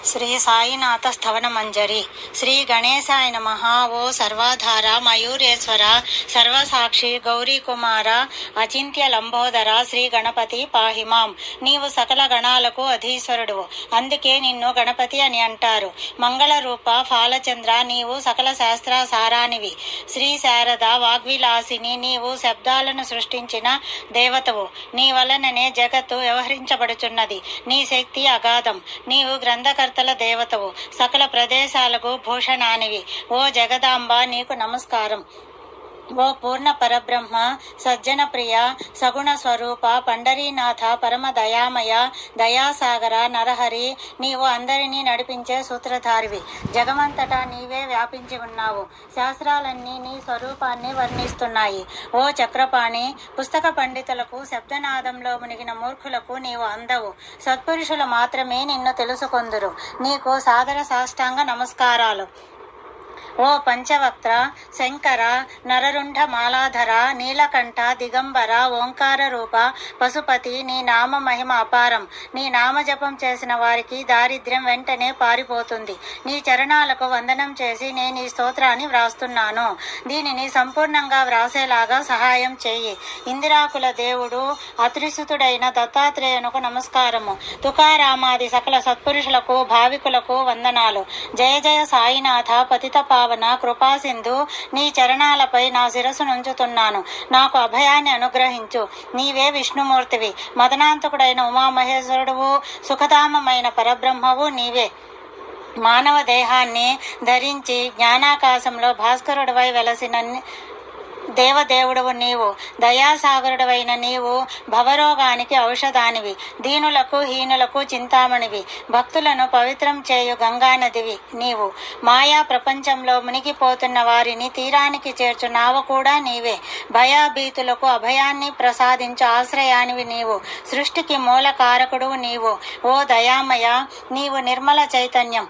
శ్రీ సాయినాథ స్థవన మంజరి శ్రీ గణేశాయ నమ ఓ సర్వాధార మయూరేశ్వర సర్వసాక్షి గౌరీ కుమార అచింత్య లంబోదర శ్రీ గణపతి పాహిమాం నీవు సకల గణాలకు అధీశ్వరుడు అందుకే నిన్ను గణపతి అని అంటారు మంగళ రూప ఫాలచంద్ర నీవు సకల శాస్త్ర సారానివి శ్రీ శారద వాగ్విలాసిని నీవు శబ్దాలను సృష్టించిన దేవతవు నీ వలననే జగత్తు వ్యవహరించబడుచున్నది నీ శక్తి అగాధం నీవు గ్రంథకర్తల దేవతవు సకల ప్రదేశాలకు భూషణానివి ఓ జగదాంబ నీకు నమస్కారం ఓ పూర్ణ పరబ్రహ్మ సజ్జన ప్రియ సగుణ స్వరూప పండరీనాథ పరమ దయామయ దయాసాగర నరహరి నీవు అందరినీ నడిపించే సూత్రధారివి జగమంతటా నీవే వ్యాపించి ఉన్నావు శాస్త్రాలన్నీ నీ స్వరూపాన్ని వర్ణిస్తున్నాయి ఓ చక్రపాణి పుస్తక పండితులకు శబ్దనాదంలో మునిగిన మూర్ఖులకు నీవు అందవు సత్పురుషులు మాత్రమే నిన్ను తెలుసుకొందురు నీకు సాదర సాష్టాంగ నమస్కారాలు ఓ పంచవక్త్ర శంకర నరరుంఢ మాలాధర నీలకంఠ దిగంబర ఓంకార రూప పశుపతి నీ నామ మహిమ అపారం నీ నామ జపం చేసిన వారికి దారిద్ర్యం వెంటనే పారిపోతుంది నీ చరణాలకు వందనం చేసి నేను ఈ స్తోత్రాన్ని వ్రాస్తున్నాను దీనిని సంపూర్ణంగా వ్రాసేలాగా సహాయం చేయి ఇందిరాకుల దేవుడు అత్రిసుతుడైన దత్తాత్రేయునకు నమస్కారము తుకారామాది సకల సత్పురుషులకు భావికులకు వందనాలు జయ జయ సాయినాథ పతిత పావన కృపాసింధు నీ చరణాలపై నా శిరస్సు నుంచుతున్నాను నాకు అభయాన్ని అనుగ్రహించు నీవే విష్ణుమూర్తివి మదనాంతకుడైన ఉమామహేశ్వరుడువు సుఖధామమైన పరబ్రహ్మవు నీవే మానవ దేహాన్ని ధరించి జ్ఞానాకాశంలో భాస్కరుడివై వెలసిన దేవదేవుడవు నీవు దయాసాగరుడవైన నీవు భవరోగానికి ఔషధానివి దీనులకు హీనులకు చింతామణివి భక్తులను పవిత్రం చేయు గంగానదివి నీవు మాయా ప్రపంచంలో మునిగిపోతున్న వారిని తీరానికి చేర్చు నావ కూడా నీవే భయాభీతులకు అభయాన్ని ప్రసాదించు ఆశ్రయానివి నీవు సృష్టికి మూల కారకుడు నీవు ఓ దయామయ నీవు నిర్మల చైతన్యం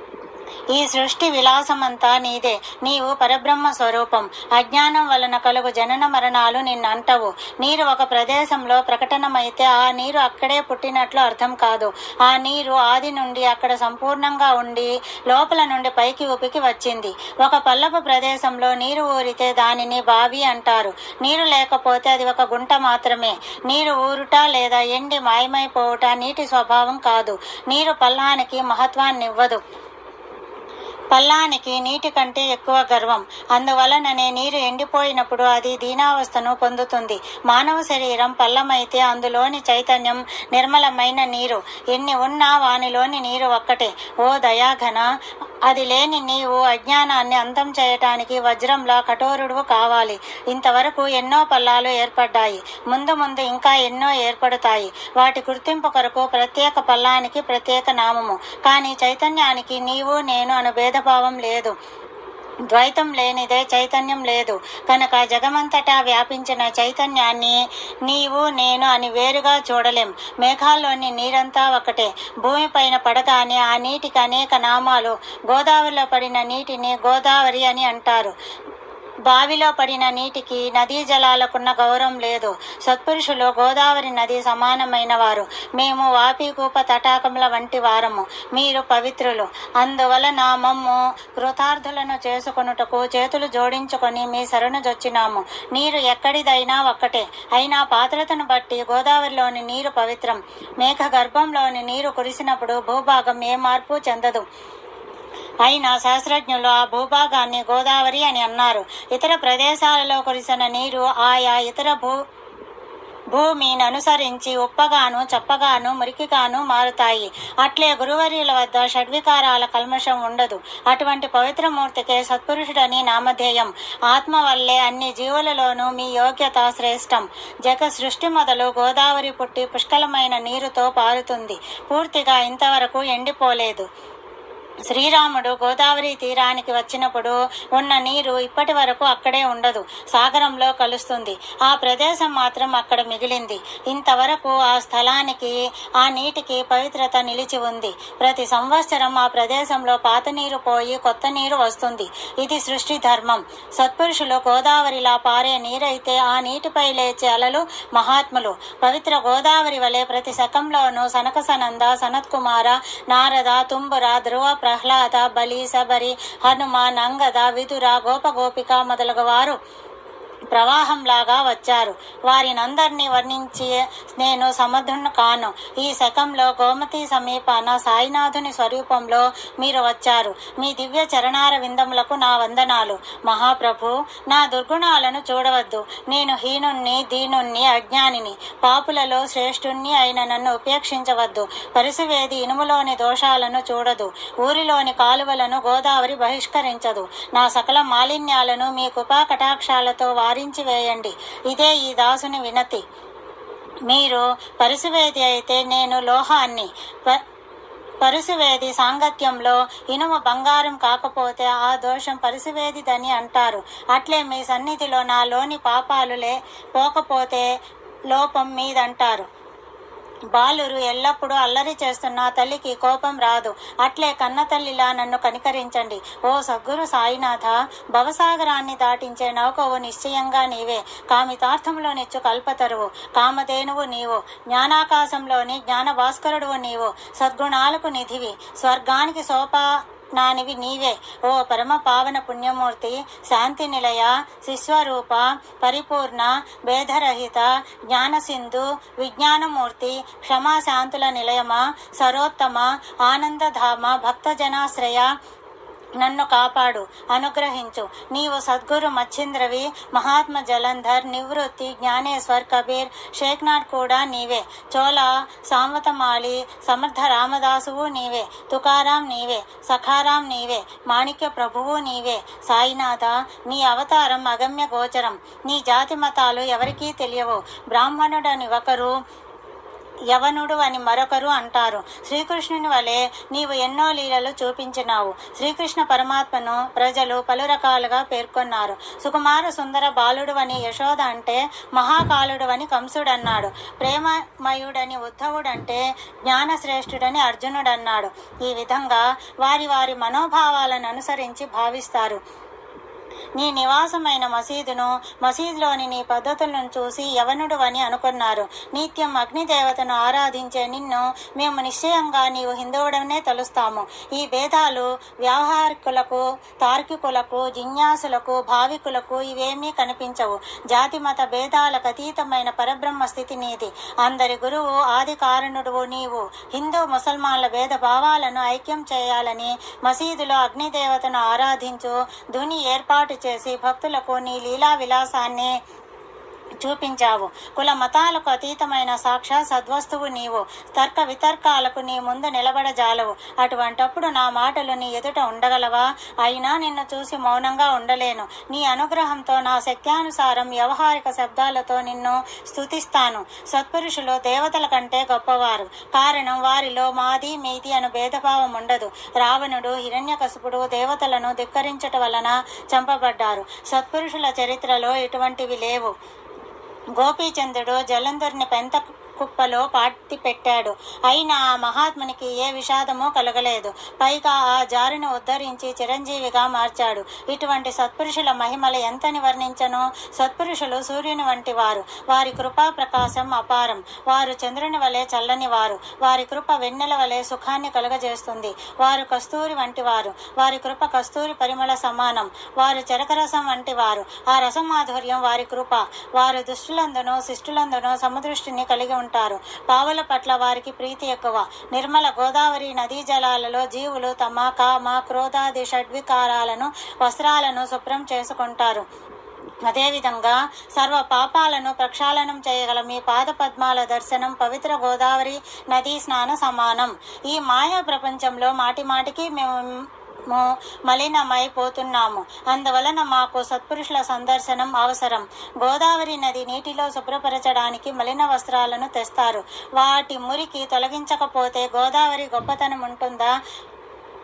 ఈ సృష్టి విలాసమంతా నీదే నీవు పరబ్రహ్మ స్వరూపం అజ్ఞానం వలన కలుగు జనన మరణాలు నిన్నంటవు నీరు ఒక ప్రదేశంలో ప్రకటనమైతే ఆ నీరు అక్కడే పుట్టినట్లు అర్థం కాదు ఆ నీరు ఆది నుండి అక్కడ సంపూర్ణంగా ఉండి లోపల నుండి పైకి ఉపికి వచ్చింది ఒక పల్లపు ప్రదేశంలో నీరు ఊరితే దానిని బావి అంటారు నీరు లేకపోతే అది ఒక గుంట మాత్రమే నీరు ఊరుట లేదా ఎండి మాయమైపోవుట నీటి స్వభావం కాదు నీరు పల్లానికి మహత్వాన్నివ్వదు పల్లానికి నీటి కంటే ఎక్కువ గర్వం అందువలననే నీరు ఎండిపోయినప్పుడు అది దీనావస్థను పొందుతుంది మానవ శరీరం పల్లమైతే అందులోని చైతన్యం నిర్మలమైన నీరు ఎన్ని ఉన్నా వానిలోని నీరు ఒక్కటే ఓ దయాఘన అది లేని నీవు అజ్ఞానాన్ని అంతం చేయటానికి వజ్రంలా కఠోరుడు కావాలి ఇంతవరకు ఎన్నో పల్లాలు ఏర్పడ్డాయి ముందు ముందు ఇంకా ఎన్నో ఏర్పడతాయి వాటి గుర్తింపు కొరకు ప్రత్యేక పల్లానికి ప్రత్యేక నామము కానీ చైతన్యానికి నీవు నేను అను భేదభావం లేదు ద్వైతం లేనిదే చైతన్యం లేదు కనుక జగమంతటా వ్యాపించిన చైతన్యాన్ని నీవు నేను అని వేరుగా చూడలేం మేఘాల్లోని నీరంతా ఒకటే భూమిపైన పడగానే ఆ నీటికి అనేక నామాలు గోదావరిలో పడిన నీటిని గోదావరి అని అంటారు బావిలో పడిన నీటికి నదీ జలాలకున్న గౌరవం లేదు సత్పురుషులు గోదావరి నది సమానమైన వారు మేము వాపికూప తటాకముల వంటి వారము మీరు పవిత్రులు అందువలన మమ్ము కృతార్థులను చేసుకొనుటకు చేతులు జోడించుకొని మీ శరణు జొచ్చినాము నీరు ఎక్కడిదైనా ఒక్కటే అయినా పాత్రతను బట్టి గోదావరిలోని నీరు పవిత్రం మేఘ గర్భంలోని నీరు కురిసినప్పుడు భూభాగం ఏ మార్పు చెందదు అయినా శాస్త్రజ్ఞులు ఆ భూభాగాన్ని గోదావరి అని అన్నారు ఇతర ప్రదేశాలలో కురిసిన నీరు ఆయా ఇతర భూ భూమిని అనుసరించి ఉప్పగాను చప్పగాను మురికిగాను మారుతాయి అట్లే గురువర్యుల వద్ద షడ్వికారాల కల్మషం ఉండదు అటువంటి పవిత్రమూర్తికే సత్పురుషుడని నామధేయం ఆత్మ వల్లే అన్ని జీవులలోనూ మీ యోగ్యత శ్రేష్టం జగ సృష్టి మొదలు గోదావరి పుట్టి పుష్కలమైన నీరుతో పారుతుంది పూర్తిగా ఇంతవరకు ఎండిపోలేదు శ్రీరాముడు గోదావరి తీరానికి వచ్చినప్పుడు ఉన్న నీరు ఇప్పటి వరకు అక్కడే ఉండదు సాగరంలో కలుస్తుంది ఆ ప్రదేశం మాత్రం అక్కడ మిగిలింది ఇంతవరకు ఆ స్థలానికి ఆ నీటికి పవిత్రత నిలిచి ఉంది ప్రతి సంవత్సరం ఆ ప్రదేశంలో పాత నీరు పోయి కొత్త నీరు వస్తుంది ఇది సృష్టి ధర్మం సత్పురుషులు గోదావరిలా పారే నీరైతే ఆ నీటిపై లేచే అలలు మహాత్ములు పవిత్ర గోదావరి వలె ప్రతి శకంలోనూ సనక సనంద సనత్ కుమార నారద తుంబుర ధ్రువ ప్రహ్లాద బలి శబరి హనుమ నంగద విదుర గోపగోపిక మొదలగు వారు ప్రవాహంలాగా వచ్చారు వారినందరినీ వర్ణించి నేను సమర్థును కాను ఈ శకంలో గోమతి సమీపాన సాయినాథుని స్వరూపంలో మీరు వచ్చారు మీ దివ్య చరణార విందములకు నా వందనాలు మహాప్రభు నా దుర్గుణాలను చూడవద్దు నేను హీనుణ్ణి దీనుణ్ణి అజ్ఞానిని పాపులలో శ్రేష్ఠుణ్ణి అయిన నన్ను ఉపేక్షించవద్దు పరిసివేది ఇనుములోని దోషాలను చూడదు ఊరిలోని కాలువలను గోదావరి బహిష్కరించదు నా సకల మాలిన్యాలను మీ కృపా కటాక్షాలతో వారించి వేయండి ఇదే ఈ దాసుని వినతి మీరు పరిసివేది అయితే నేను లోహాన్ని ప- పరుసువేది సాంగత్యంలో ఇనుము బంగారం కాకపోతే ఆ దోషం పరిసివేదిదని అంటారు అట్లే మీ సన్నిధిలో నాలోని పాపాలులే పోకపోతే లోపం మీదంటారు బాలురు ఎల్లప్పుడూ అల్లరి చేస్తున్న తల్లికి కోపం రాదు అట్లే కన్న తల్లిలా నన్ను కనికరించండి ఓ సద్గురు సాయినాథ భవసాగరాన్ని దాటించే నౌకవు నిశ్చయంగా నీవే కామితార్థంలో నిచ్చు కల్పతరువు కామధేనువు నీవు జ్ఞానాకాశంలోని జ్ఞాన భాస్కరుడువు నీవు సద్గుణాలకు నిధివి స్వర్గానికి సోపా నానివి నీవే ఓ పరమ పావన పుణ్యమూర్తి శాంతి నిలయ శిశ్వరూప పరిపూర్ణ భేదరహిత జ్ఞానసింధు విజ్ఞానమూర్తి క్షమాశాంతుల నిలయమ సరోత్తమ ఆనందధామ భక్తజనాశ్రయ నన్ను కాపాడు అనుగ్రహించు నీవు సద్గురు మచ్చింద్రవి మహాత్మ జలంధర్ నివృత్తి జ్ఞానేశ్వర్ కబీర్ షేక్నాథ్ కూడా నీవే చోళ సాంవతమాలి సమర్థ రామదాసువు నీవే తుకారాం నీవే సఖారాం నీవే మాణిక్య ప్రభువు నీవే సాయినాథ నీ అవతారం అగమ్య గోచరం నీ జాతి మతాలు ఎవరికీ తెలియవు బ్రాహ్మణుడని ఒకరు యవనుడు అని మరొకరు అంటారు శ్రీకృష్ణుని వలె నీవు ఎన్నో లీలలు చూపించినావు శ్రీకృష్ణ పరమాత్మను ప్రజలు పలు రకాలుగా పేర్కొన్నారు సుకుమార సుందర బాలుడు అని యశోద అంటే మహాకాలుడు అని కంసుడు అన్నాడు ప్రేమమయుడని ఉద్ధవుడంటే జ్ఞానశ్రేష్ఠుడని అర్జునుడు అన్నాడు ఈ విధంగా వారి వారి మనోభావాలను అనుసరించి భావిస్తారు నీ నివాసమైన మసీదును మసీదులోని నీ పద్ధతులను చూసి యవనుడు అని అనుకున్నారు నిత్యం అగ్నిదేవతను ఆరాధించే నిన్ను మేము నిశ్చయంగా నీవు హిందువుడనే తలుస్తాము ఈ భేదాలు వ్యావహారికులకు తార్కికులకు జిజ్ఞాసులకు భావికులకు ఇవేమీ కనిపించవు జాతి మత భేదాలకు అతీతమైన పరబ్రహ్మ స్థితి నీది అందరి గురువు ఆది కారణుడు నీవు హిందూ ముసల్మాన్ల భేద భావాలను ఐక్యం చేయాలని మసీదులో అగ్నిదేవతను ఆరాధించు ధుని ఏర్పాటు చేసి భక్తులకు నీ లీలా విలాసాన్ని చూపించావు కుల మతాలకు అతీతమైన సాక్షాత్ సద్వస్తువు నీవు తర్క వితర్కాలకు నీ ముందు నిలబడజాలవు అటువంటప్పుడు నా మాటలు నీ ఎదుట ఉండగలవా అయినా నిన్ను చూసి మౌనంగా ఉండలేను నీ అనుగ్రహంతో నా శక్త్యానుసారం వ్యవహారిక శబ్దాలతో నిన్ను స్తుతిస్తాను సత్పురుషులు దేవతల కంటే గొప్పవారు కారణం వారిలో మాది మీది అను భేదభావం ఉండదు రావణుడు హిరణ్యకశిపుడు దేవతలను ధిక్కరించట వలన చంపబడ్డారు సత్పురుషుల చరిత్రలో ఇటువంటివి లేవు గోపీచంద్రుడు జలంధర్ని పెంత కుప్పలో పాతి పెట్టాడు అయినా ఆ మహాత్మునికి ఏ విషాదమూ కలగలేదు పైగా ఆ జారుని ఉద్ధరించి చిరంజీవిగా మార్చాడు ఇటువంటి సత్పురుషుల మహిమలు ఎంతని వర్ణించను సత్పురుషులు సూర్యుని వంటి వారు వారి కృపా ప్రకాశం అపారం వారు చంద్రుని వలె చల్లని వారు వారి కృప వెన్నెల వలె సుఖాన్ని కలుగజేస్తుంది వారు కస్తూరి వంటి వారు వారి కృప కస్తూరి పరిమళ సమానం వారు చెరకరసం వంటి వారు ఆ రసమాధుర్యం వారి కృప వారు దుష్టులందునో శిష్టులందునో సమదృష్టిని కలిగి ఉంటారు పావుల పట్ల వారికి ప్రీతి ఎక్కువ నిర్మల గోదావరి నదీ జలాలలో జీవులు తమ కామ క్రోధాది షడ్వికారాలను వస్త్రాలను శుభ్రం చేసుకుంటారు అదేవిధంగా సర్వ పాపాలను ప్రక్షాళనం చేయగల మీ పాద పద్మాల దర్శనం పవిత్ర గోదావరి నదీ స్నాన సమానం ఈ మాయా ప్రపంచంలో మాటి మాటికి మేము ము మలినమైపోతున్నాము అందువలన మాకు సత్పురుషుల సందర్శనం అవసరం గోదావరి నది నీటిలో శుభ్రపరచడానికి మలిన వస్త్రాలను తెస్తారు వాటి మురికి తొలగించకపోతే గోదావరి గొప్పతనం ఉంటుందా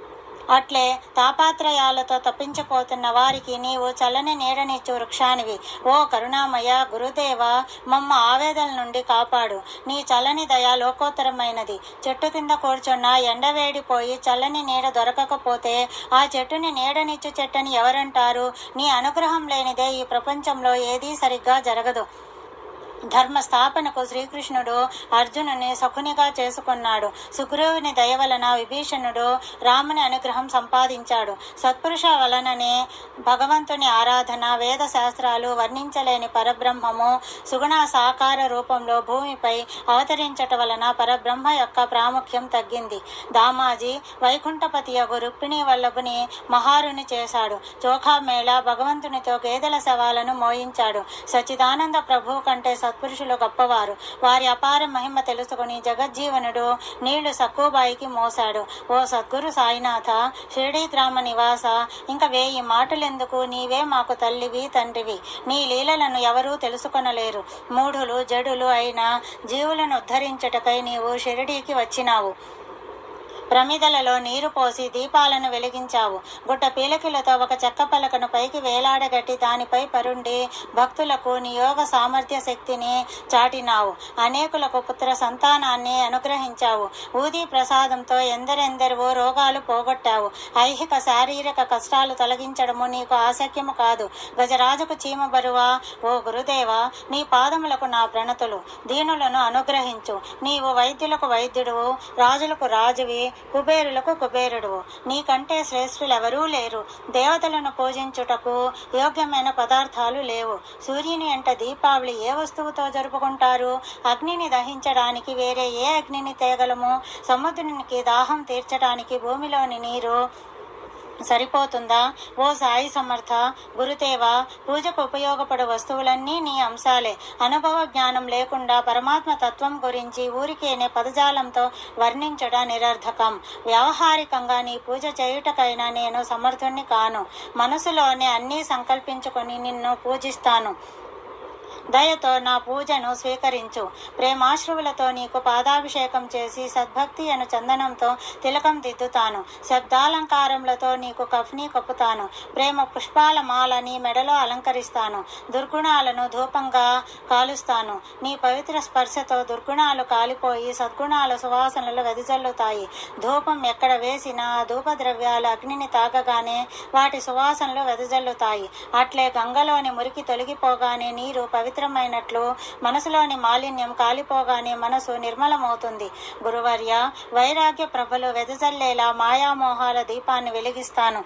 అట్లే తాపాత్రయాలతో తప్పించిపోతున్న వారికి నీవు చల్లని నీడనిచ్చు వృక్షానివి ఓ కరుణామయ గురుదేవ మమ్మ ఆవేదన నుండి కాపాడు నీ చల్లని దయ లోకోత్తరమైనది చెట్టు కింద కూర్చున్న ఎండవేడిపోయి చల్లని నీడ దొరకకపోతే ఆ చెట్టుని నీడనిచ్చు చెట్టని ఎవరంటారు నీ అనుగ్రహం లేనిదే ఈ ప్రపంచంలో ఏదీ సరిగ్గా జరగదు ధర్మ స్థాపనకు శ్రీకృష్ణుడు అర్జునుని సఖునిగా చేసుకున్నాడు సుగ్రీవుని దయ వలన విభీషణుడు రాముని అనుగ్రహం సంపాదించాడు సత్పురుష వలననే భగవంతుని ఆరాధన వేద శాస్త్రాలు వర్ణించలేని పరబ్రహ్మము సుగుణ సాకార రూపంలో భూమిపై అవతరించట వలన పరబ్రహ్మ యొక్క ప్రాముఖ్యం తగ్గింది దామాజీ వైకుంఠపతి యొక్క రుక్మిణి వల్లభుని మహారుని చేశాడు చోఖామేళ భగవంతునితో గేదెల శవాలను మోయించాడు సచ్చిదానంద ప్రభు కంటే సత్పురుషులు గొప్పవారు వారి అపార మహిమ తెలుసుకుని జగజ్జీవనుడు నీళ్లు సక్కుబాయికి మోశాడు ఓ సద్గురు సాయినాథ షిరిడీ గ్రామ నివాస ఇంకా వేయి మాటలెందుకు నీవే మాకు తల్లివి తండ్రివి నీ లీలలను ఎవరూ తెలుసుకొనలేరు మూఢులు జడులు అయిన జీవులను ఉద్ధరించుటకై నీవు షిరిడీకి వచ్చినావు ప్రమిదలలో నీరు పోసి దీపాలను వెలిగించావు గుట్ట పీలకిలతో ఒక చెక్క పలకను పైకి వేలాడగట్టి దానిపై పరుండి భక్తులకు నియోగ సామర్థ్య శక్తిని చాటినావు అనేకులకు పుత్ర సంతానాన్ని అనుగ్రహించావు ఊది ప్రసాదంతో ఎందరెందరివో రోగాలు పోగొట్టావు ఐహిక శారీరక కష్టాలు తొలగించడము నీకు ఆసక్యము కాదు గజరాజుకు చీమ బరువా ఓ గురుదేవా నీ పాదములకు నా ప్రణతులు దీనులను అనుగ్రహించు నీవు వైద్యులకు వైద్యుడువు రాజులకు రాజువి కుబేరులకు కుబేరుడు నీకంటే శ్రేష్ఠులెవరూ లేరు దేవతలను పూజించుటకు యోగ్యమైన పదార్థాలు లేవు సూర్యుని ఎంట దీపావళి ఏ వస్తువుతో జరుపుకుంటారు అగ్నిని దహించడానికి వేరే ఏ అగ్నిని తేగలము సముద్రునికి దాహం తీర్చడానికి భూమిలోని నీరు సరిపోతుందా ఓ సాయి సమర్థ గురుదేవ పూజకు ఉపయోగపడే వస్తువులన్నీ నీ అంశాలే అనుభవ జ్ఞానం లేకుండా పరమాత్మ తత్వం గురించి ఊరికేనే పదజాలంతో వర్ణించడ నిరర్ధకం వ్యవహారికంగా నీ పూజ చేయుటకైనా నేను సమర్థుణ్ణి కాను మనసులోనే అన్నీ సంకల్పించుకొని నిన్ను పూజిస్తాను దయతో నా పూజను స్వీకరించు ప్రేమాశ్రువులతో నీకు పాదాభిషేకం చేసి సద్భక్తి అను చందనంతో తిలకం దిద్దుతాను శబ్దాలంకారములతో నీకు కఫ్ని కప్పుతాను ప్రేమ పుష్పాల మాల నీ మెడలో అలంకరిస్తాను దుర్గుణాలను ధూపంగా కాలుస్తాను నీ పవిత్ర స్పర్శతో దుర్గుణాలు కాలిపోయి సద్గుణాల సువాసనలు వెదజల్లుతాయి ధూపం ఎక్కడ వేసినా ఆ ధూప ద్రవ్యాలు అగ్నిని తాకగానే వాటి సువాసనలు వెదజల్లుతాయి అట్లే గంగలోని మురికి తొలగిపోగానే నీరు పవిత్రమైనట్లు మనసులోని మాలిన్యం కాలిపోగానే మనసు నిర్మలమవుతుంది గురువర్య వైరాగ్య ప్రభలు వెదజల్లేలా మాయామోహాల దీపాన్ని వెలిగిస్తాను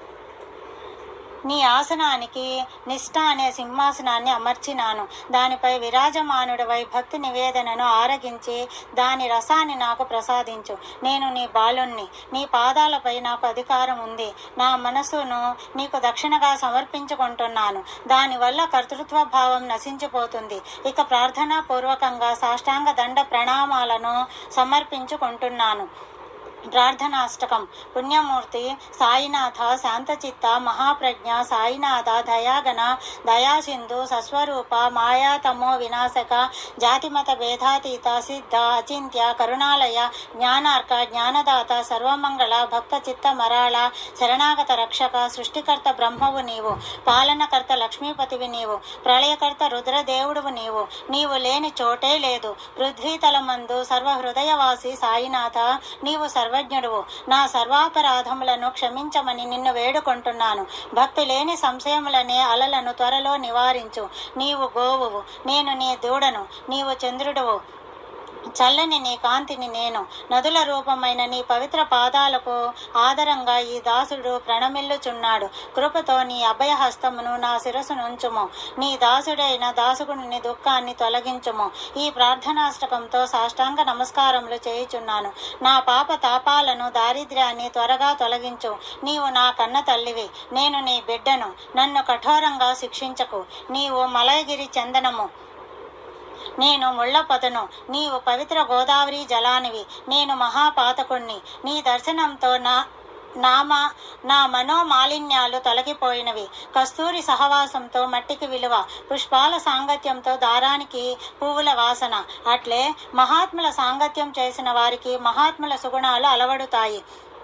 నీ ఆసనానికి నిష్ఠ అనే సింహాసనాన్ని అమర్చినాను దానిపై విరాజమానుడివై భక్తి నివేదనను ఆరగించి దాని రసాన్ని నాకు ప్రసాదించు నేను నీ బాలుణ్ణి నీ పాదాలపై నాకు అధికారం ఉంది నా మనసును నీకు దక్షిణగా సమర్పించుకుంటున్నాను దానివల్ల కర్తృత్వ భావం నశించిపోతుంది ఇక ప్రార్థనా పూర్వకంగా సాష్టాంగ దండ ప్రణామాలను సమర్పించుకుంటున్నాను ప్రార్థనాష్టకం పుణ్యమూర్తి సాయినాథ శాంతచిత్త మహాప్రజ్ఞ సాయినాథ దయాగణ దయాసింధు సస్వరూప మాయాతమో వినాశక జాతిమత భేదాతీత సిద్ధ అచింత్య కరుణాలయ జ్ఞానార్క జ్ఞానదాత సర్వమంగళ భక్త చిత్త మరాళ శరణాగత రక్షక సృష్టికర్త బ్రహ్మవు నీవు పాలనకర్త లక్ష్మీపతివి నీవు ప్రళయకర్త రుద్రదేవుడువు నీవు నీవు లేని చోటే లేదు పృథ్వీతలమందు సర్వ హృదయవాసి సాయినాథ నీవు సర్వజ్ఞుడువు నా సర్వాపరాధములను క్షమించమని నిన్ను వేడుకుంటున్నాను భక్తి లేని సంశయములనే అలలను త్వరలో నివారించు నీవు గోవువు నేను నీ దూడను నీవు చంద్రుడువు చల్లని నీ కాంతిని నేను నదుల రూపమైన నీ పవిత్ర పాదాలకు ఆదరంగా ఈ దాసుడు ప్రణమిల్లుచున్నాడు కృపతో నీ అభయహస్తమును నా శిరసునుంచుము నీ దాసుడైన దాసుకుని దుఃఖాన్ని తొలగించుము ఈ ప్రార్థనాష్టకంతో సాష్టాంగ నమస్కారములు చేయుచున్నాను నా పాప తాపాలను దారిద్ర్యాన్ని త్వరగా తొలగించు నీవు నా కన్న తల్లివి నేను నీ బిడ్డను నన్ను కఠోరంగా శిక్షించకు నీవు మలయగిరి చందనము నేను ముళ్ళపదను నీవు పవిత్ర గోదావరి జలానివి నేను మహాపాతకుణ్ణి నీ దర్శనంతో నా నామ నా మనోమాలిన్యాలు తొలగిపోయినవి కస్తూరి సహవాసంతో మట్టికి విలువ పుష్పాల సాంగత్యంతో దారానికి పువ్వుల వాసన అట్లే మహాత్ముల సాంగత్యం చేసిన వారికి మహాత్ముల సుగుణాలు అలవడుతాయి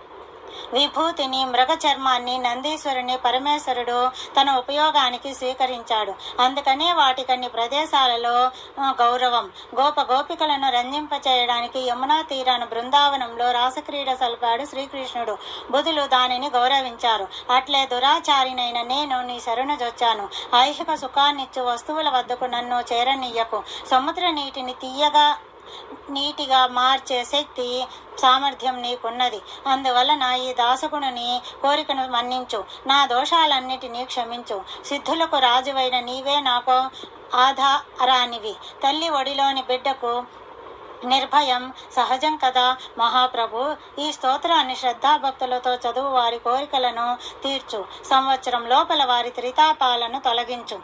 విభూతిని మృగ చర్మాన్ని నందీశ్వరుని పరమేశ్వరుడు తన ఉపయోగానికి స్వీకరించాడు అందుకనే వాటికన్ని ప్రదేశాలలో ఆ, గౌరవం గోప గోపికలను రంజింపచేయడానికి యమునా తీరాన బృందావనంలో రాసక్రీడ సల్పాడు శ్రీకృష్ణుడు బుధులు దానిని గౌరవించారు అట్లే దురాచారినైన నేను నీ శరణుజొచ్చాను ఐహిక సుఖాన్నిచ్చు వస్తువుల వద్దకు నన్ను చేరనీయకు సముద్ర నీటిని తీయగా నీటిగా మార్చే శక్తి సామర్థ్యం నీకున్నది అందువలన ఈ దాసగుణుని కోరికను మన్నించు నా దోషాలన్నిటినీ క్షమించు సిద్ధులకు రాజువైన నీవే నాకు ఆధారానివి తల్లి ఒడిలోని బిడ్డకు నిర్భయం సహజం కదా మహాప్రభు ఈ స్తోత్రాన్ని శ్రద్ధాభక్తులతో చదువు వారి కోరికలను తీర్చు సంవత్సరం లోపల వారి త్రితాపాలను తొలగించు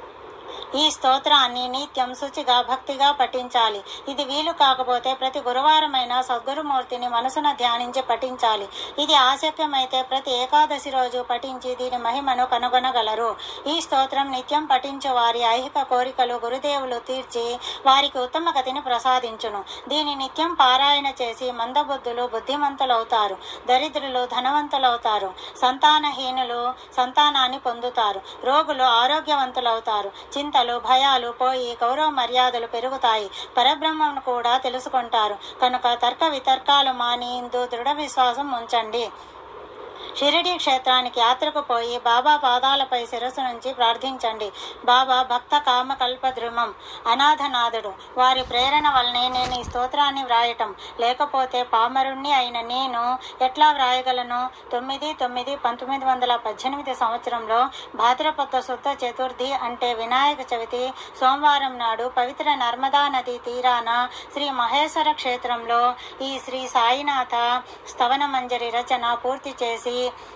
ఈ స్తోత్రాన్ని నిత్యం శుచిగా భక్తిగా పఠించాలి ఇది వీలు కాకపోతే ప్రతి గురువారమైన సద్గురుమూర్తిని మనసున ధ్యానించి పఠించాలి ఇది ఆసక్యమైతే ప్రతి ఏకాదశి రోజు పఠించి దీని మహిమను కనుగొనగలరు ఈ స్తోత్రం నిత్యం పఠించు వారి ఐహిక కోరికలు గురుదేవులు తీర్చి వారికి ఉత్తమ గతిని ప్రసాదించును దీని నిత్యం పారాయణ చేసి మందబుద్ధులు బుద్ధిమంతులవుతారు దరిద్రులు ధనవంతులవుతారు సంతానహీనులు సంతానాన్ని పొందుతారు రోగులు ఆరోగ్యవంతులవుతారు చింతలు భయాలు పోయి గౌరవ మర్యాదలు పెరుగుతాయి పరబ్రహ్మను కూడా తెలుసుకుంటారు కనుక తర్క వితర్కాలు మాని ఇందు దృఢ విశ్వాసం ఉంచండి షిరిడి క్షేత్రానికి యాత్రకు పోయి బాబా పాదాలపై శిరస్సు నుంచి ప్రార్థించండి బాబా భక్త కామ కల్పద్రుమం అనాథనాథుడు వారి ప్రేరణ వల్లనే నేను ఈ స్తోత్రాన్ని వ్రాయటం లేకపోతే పామరుణ్ణి అయిన నేను ఎట్లా వ్రాయగలను తొమ్మిది తొమ్మిది పంతొమ్మిది వందల పద్దెనిమిది సంవత్సరంలో భాద్రపద శుద్ధ చతుర్థి అంటే వినాయక చవితి సోమవారం నాడు పవిత్ర నర్మదా నది తీరాన శ్రీ మహేశ్వర క్షేత్రంలో ఈ శ్రీ సాయినాథ స్తవన మంజరి రచన పూర్తి చేసి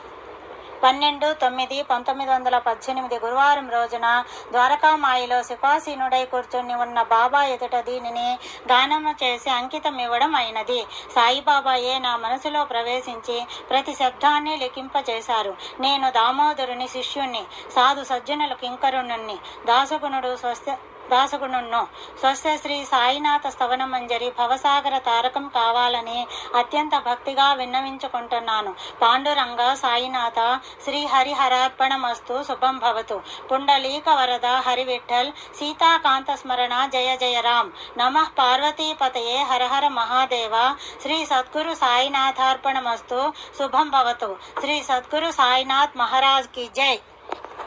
పన్నెండు తొమ్మిది పంతొమ్మిది వందల పద్దెనిమిది గురువారం రోజున ద్వారకామాయిలో సిపాసీనుడై కూర్చుని ఉన్న బాబా ఎదుట దీనిని గానము చేసి అంకితం ఇవ్వడం అయినది సాయిబాబాయే నా మనసులో ప్రవేశించి ప్రతి శబ్దాన్ని లిఖింపచేశారు నేను దామోదరుని శిష్యుణ్ణి సాధు సజ్జనుల కింకరుణ్ణి దాసగుణుడు స్వస్థ దాసగుణుణ్ణు స్వస్య శ్రీ సాయినాథ స్తవన మంజరి భవసాగర తారకం కావాలని అత్యంత భక్తిగా విన్నవించుకుంటున్నాను పాండురంగ సాయినాథ శ్రీ హరిహరార్పణమస్తు శుభం భవతు పుండలీక వరద హరి విఠల్ సీతాకాంత స్మరణ జయ జయ రామ్ నమ పార్వతీపతయే హర హర మహాదేవ శ్రీ సద్గురు సాయినాథార్పణమస్తు శుభం భవతు శ్రీ సద్గురు సాయినాథ్ మహారాజ్ కి జై